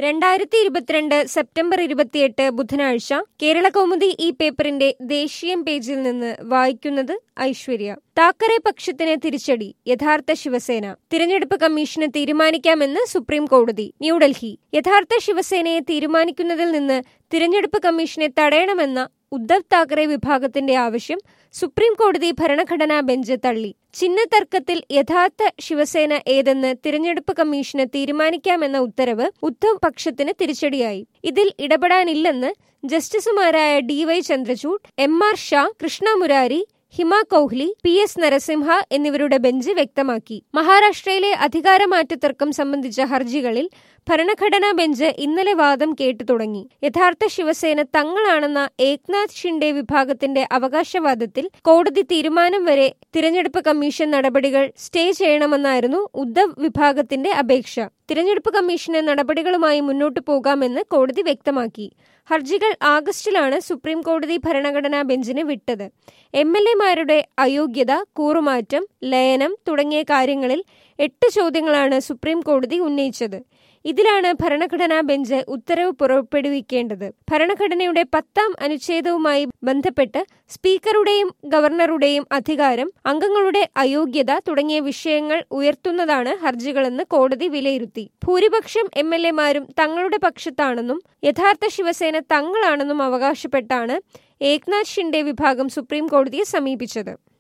രണ്ടായിരത്തി ഇരുപത്തിരണ്ട് സെപ്റ്റംബർ ഇരുപത്തിയെട്ട് ബുധനാഴ്ച കേരള കൗമുദി ഈ പേപ്പറിന്റെ ദേശീയം പേജിൽ നിന്ന് വായിക്കുന്നത് ഐശ്വര്യ താക്കറെ പക്ഷത്തിന് തിരിച്ചടി യഥാർത്ഥ ശിവസേന തിരഞ്ഞെടുപ്പ് കമ്മീഷന് തീരുമാനിക്കാമെന്ന് സുപ്രീം കോടതി ന്യൂഡൽഹി യഥാർത്ഥ ശിവസേനയെ തീരുമാനിക്കുന്നതിൽ നിന്ന് തിരഞ്ഞെടുപ്പ് കമ്മീഷനെ തടയണമെന്ന ഉദ്ധവ് താക്കറെ വിഭാഗത്തിന്റെ ആവശ്യം സുപ്രീം കോടതി ഭരണഘടനാ ബെഞ്ച് തള്ളി ചിഹ്നതർക്കത്തിൽ യഥാർത്ഥ ശിവസേന ഏതെന്ന് തിരഞ്ഞെടുപ്പ് കമ്മീഷന് തീരുമാനിക്കാമെന്ന ഉത്തരവ് ഉദ്ധവ് പക്ഷത്തിന് തിരിച്ചടിയായി ഇതിൽ ഇടപെടാനില്ലെന്ന് ജസ്റ്റിസുമാരായ D Y Chandrachud M R Shah Krishna Murari Hima Kohli P S Narasimha എന്നിവരുടെ ബെഞ്ച് വ്യക്തമാക്കി മഹാരാഷ്ട്രയിലെ അധികാരമാറ്റ തർക്കം സംബന്ധിച്ച ഹർജികളിൽ ഭരണഘടനാ ബെഞ്ച് ഇന്നലെ വാദം കേട്ടു തുടങ്ങി യഥാർത്ഥ ശിവസേന തങ്ങളാണെന്ന ഏക്നാഥ് ഷിൻഡെ വിഭാഗത്തിന്റെ അവകാശവാദത്തിൽ കോടതി തീരുമാനം വരെ തിരഞ്ഞെടുപ്പ് കമ്മീഷൻ നടപടികൾ സ്റ്റേ ചെയ്യണമെന്നായിരുന്നു ഉദ്ധവ് വിഭാഗത്തിന്റെ അപേക്ഷ തിരഞ്ഞെടുപ്പ് കമ്മീഷന് നടപടികളുമായി മുന്നോട്ടു പോകാമെന്ന് കോടതി വ്യക്തമാക്കി ഹർജികൾ ആഗസ്റ്റിലാണ് സുപ്രീം കോടതി ഭരണഘടനാ ബെഞ്ചിന് വിട്ടത് എം എൽ എമാരുടെ അയോഗ്യത കൂറുമാറ്റം ലയനം തുടങ്ങിയ കാര്യങ്ങളിൽ എട്ട് ചോദ്യങ്ങളാണ് സുപ്രീം കോടതി ഉന്നയിച്ചത് ഇതിലാണ് ഭരണഘടനാ ബെഞ്ച് ഉത്തരവ് പുറപ്പെടുവിക്കേണ്ടത് ഭരണഘടനയുടെ പത്താം അനുച്ഛേദവുമായി ബന്ധപ്പെട്ട് സ്പീക്കറുടെയും ഗവർണറുടെയും അധികാരം അംഗങ്ങളുടെ അയോഗ്യത തുടങ്ങിയ വിഷയങ്ങൾ ഉയർത്തുന്നതാണ് ഹർജികളെന്ന് കോടതി വിലയിരുത്തി ഭൂരിപക്ഷം എം എൽ എമാരും തങ്ങളുടെ പക്ഷത്താണെന്നും യഥാർത്ഥ ശിവസേന തങ്ങളാണെന്നും അവകാശപ്പെട്ടാണ് ഏക്നാഥ് ഷിൻഡെ വിഭാഗം സുപ്രീം കോടതിയെ സമീപിച്ചത്